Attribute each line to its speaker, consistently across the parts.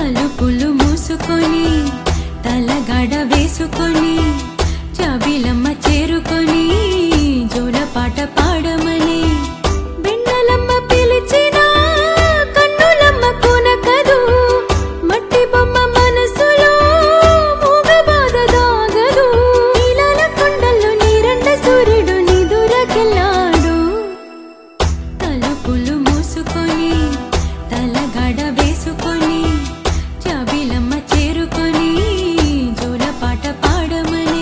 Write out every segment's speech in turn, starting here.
Speaker 1: తలుపులు మూసుకొని తలగడ వేసుకొని చబిలమ్మ చేరుకొని జోలపాట పాడమని బెన్నలమ్మ పిలిచిన కన్నులమ్మ కొనకదు మట్టి బొమ్మ మనసులో మూగ బాధ దాగదు నీలాల కొండల్లో నీరండ సూర్యుడు నిదురకెళ్ళాడు తలుపులు మూసుకొని తలగడ వేసుకొని చబిలమ్మ చేరుకొని జోలపాట పాడమని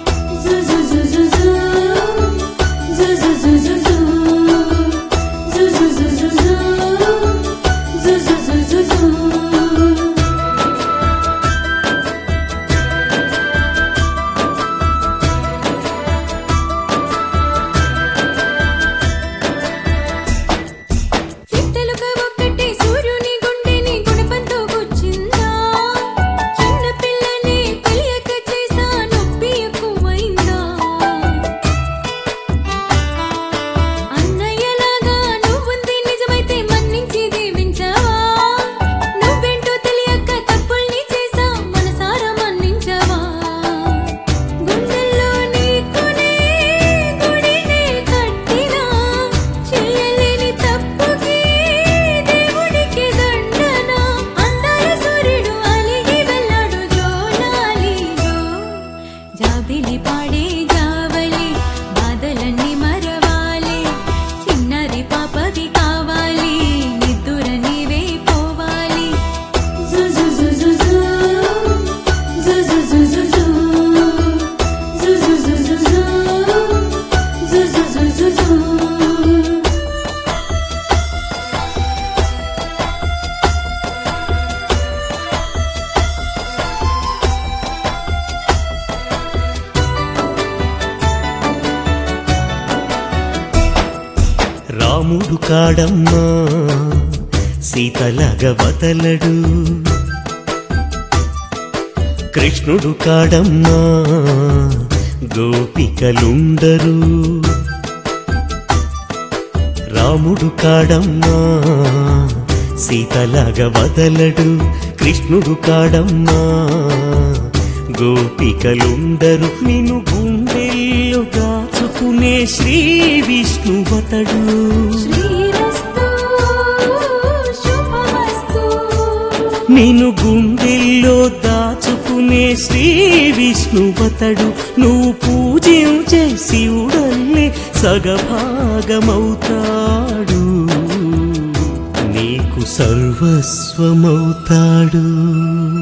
Speaker 1: చిట్టెలుక ఒక్కటి సూర్యుని గుండెని గుణపంతో గుచ్చిందా చిన్న పిల్లని తెలియక చేసా నొప్పి ఎక్కువైందా అన్నయ్యలాగా నువ్వుంది నిజమైతే మన్నించి దీవించవా నువ్వేంటో తెలియక తప్పుల్ని చేసా మనసారా మన్నించవా గుండెల్లో నీకునే గుడినే కట్టినా చెయ్యలేని తప్పుకి దేవుడికి దండన అందాల సూర్యుడు అలిగి వెళ్ళాడు జోలాలిలో జాబిలి పాడే జావలి బాధలన్నీ మరవాలి చిన్నది పాపది కావాలి నిద్దుర నీవే పోవాలి
Speaker 2: రాముడు కాడమ్మా సీతలగ వదలడు కృష్ణుడు కాడమ్మా గోపికలుండరు రాముడు కాడమ్మా సీతలగ వదలడు కృష్ణుడు కాడమ్మా గోపికలుండరు నిన్ను గుండెల్లో దాచుకునే శ్రీ విష్ణువతడు
Speaker 1: శ్రీరస్తు శుభమస్తు
Speaker 2: నేను గుండెల్లో దాచుకునే శ్రీ విష్ణువతడు నువ్వు పూజించే శివుడల్లే సగభాగమవుతాడు నీకు సర్వస్వమవుతాడు